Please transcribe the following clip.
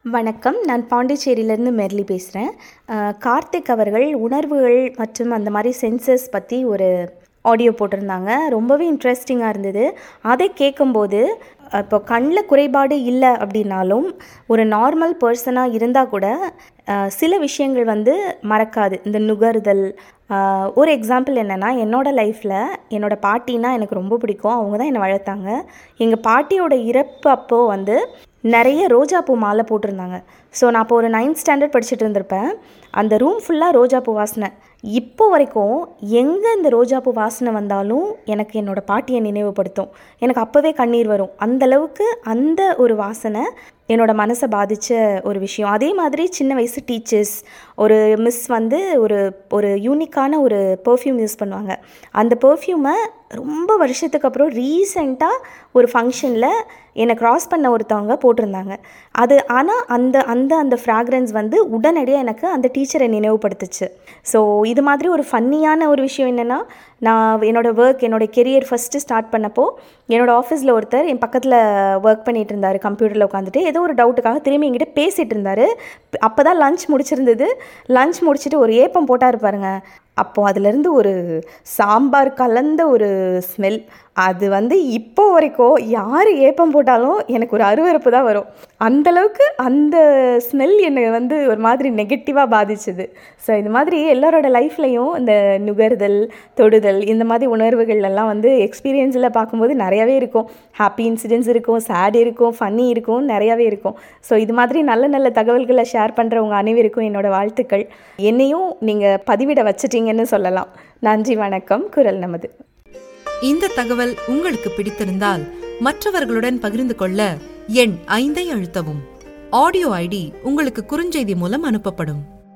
வணக்கம் நான் பாண்டிச்சேரியிலேருந்து மெர்லி பேசுகிறேன் கார்த்திக் அவர்கள் உணர்வுகள் மற்றும் அந்த மாதிரி சென்சஸ் பற்றி ஒரு ஆடியோ போட்டிருந்தாங்க ரொம்பவே இன்ட்ரெஸ்டிங்காக இருந்தது அதை கேட்கும்போது இப்போ கண்ணில் குறைபாடு இல்லை அப்படின்னாலும் ஒரு நார்மல் பர்சனாக இருந்தால் கூட அஹ், சில விஷயங்கள் வந்து மறக்காது இந்த நுகர்தல் அஹ், ஒரு எக்ஸாம்பிள் என்னென்னா என்னோடய லைஃப்பில் என்னோடய பாட்டினா எனக்கு ரொம்ப பிடிக்கும் அவங்க தான் என்னை வளர்த்தாங்க எங்கள் பாட்டியோட இறப்பு அப்போது வந்து நிறைய ரோஜாப்பூ மாலை போட்டிருந்தாங்க ஸோ நான் அப்போ ஒரு நைன்த் ஸ்டாண்டர்ட் படிச்சுட்டு இருந்திருப்பேன் அந்த ரூம் ஃபுல்லாக ரோஜாப்பூ வாசனை இப்போ வரைக்கும் எங்கே இந்த ரோஜாப்பூ வாசனை வந்தாலும் எனக்கு என்னோட பாட்டியை நினைவுபடுத்தும் எனக்கு அப்போவே கண்ணீர் வரும் அந்த அளவுக்கு அந்த ஒரு வாசனை என்னோட மனசை பாதித்த ஒரு விஷயம் அதே மாதிரி சின்ன வயசு டீச்சர்ஸ் ஒரு மிஸ் வந்து ஒரு ஒரு யூனிக்கான ஒரு பெர்ஃப்யூம் யூஸ் பண்ணுவாங்க அந்த பெர்ஃப்யூமை ரொம்ப வருஷத்துக்கு அப்புறம் ரீசெண்டாக ஒரு ஃபங்க்ஷனில் என்னை க்ராஸ் பண்ண ஒருத்தவங்க போட்டிருந்தாங்க அது ஆனால் அந்த அந்த அந்த ஃப்ராக்ரன்ஸ் வந்து உடனடியாக எனக்கு அந்த டீச்சரை நினைவுபடுத்துச்சு ஸோ இது மாதிரி ஒரு ஃபன்னியான ஒரு விஷயம் என்னென்னா நான் என்னோடய ஒர்க் என்னோடய கெரியர் ஃபஸ்ட்டு ஸ்டார்ட் பண்ணப்போ என்னோடய ஆஃபீஸில் ஒருத்தர் என் பக்கத்தில் ஒர்க் பண்ணிட்டு இருந்தார் கம்ப்யூட்டரில் உட்காந்துட்டு ஏதோ ஒரு டவுட்டுக்காக திரும்பி என்கிட்ட பேசிகிட்டு இருந்தார் அப்போ தான் லஞ்ச் முடிச்சிருந்தது லஞ்ச் முடிச்சுட்டு ஒரு ஏப்பம் போட்டார் பாருங்க அப்போது அதுலேருந்து ஒரு சாம்பார் கலந்த ஒரு ஸ்மெல் அது வந்து இப்போ வரைக்கும் யார் ஏப்பம் போட்டாலும் எனக்கு ஒரு அருவருப்பு தான் வரும் அந்தளவுக்கு அந்த ஸ்மெல் என்னை வந்து ஒரு மாதிரி நெகட்டிவாக பாதிச்சுது ஸோ இது மாதிரி எல்லாரோட லைஃப்லையும் இந்த நுகர்தல் தொடுதல் இந்த மாதிரி உணர்வுகள் எல்லாம் வந்து எக்ஸ்பீரியன்ஸில் பார்க்கும்போது நிறையாவே இருக்கும் ஹாப்பி இன்சிடென்ட்ஸ் இருக்கும் சேட் இருக்கும் ஃபன்னி இருக்கும் நிறையாவே இருக்கும் ஸோ இது மாதிரி நல்ல நல்ல தகவல்களை ஷேர் பண்ணுறவங்க அனைவருக்கும் என்னோட வாழ்த்துக்கள் என்னையும் நீங்கள் பதிவிட வச்சிட்டீங்கன்னு சொல்லலாம் நன்றி வணக்கம் குரல் நமது இந்த தகவல் உங்களுக்கு பிடித்திருந்தால் மற்றவர்களுடன் பகிர்ந்து கொள்ள எண் ஐந்தை அழுத்தவும் ஆடியோ ஐடி உங்களுக்கு குறுஞ்செய்தி மூலம் அனுப்பப்படும்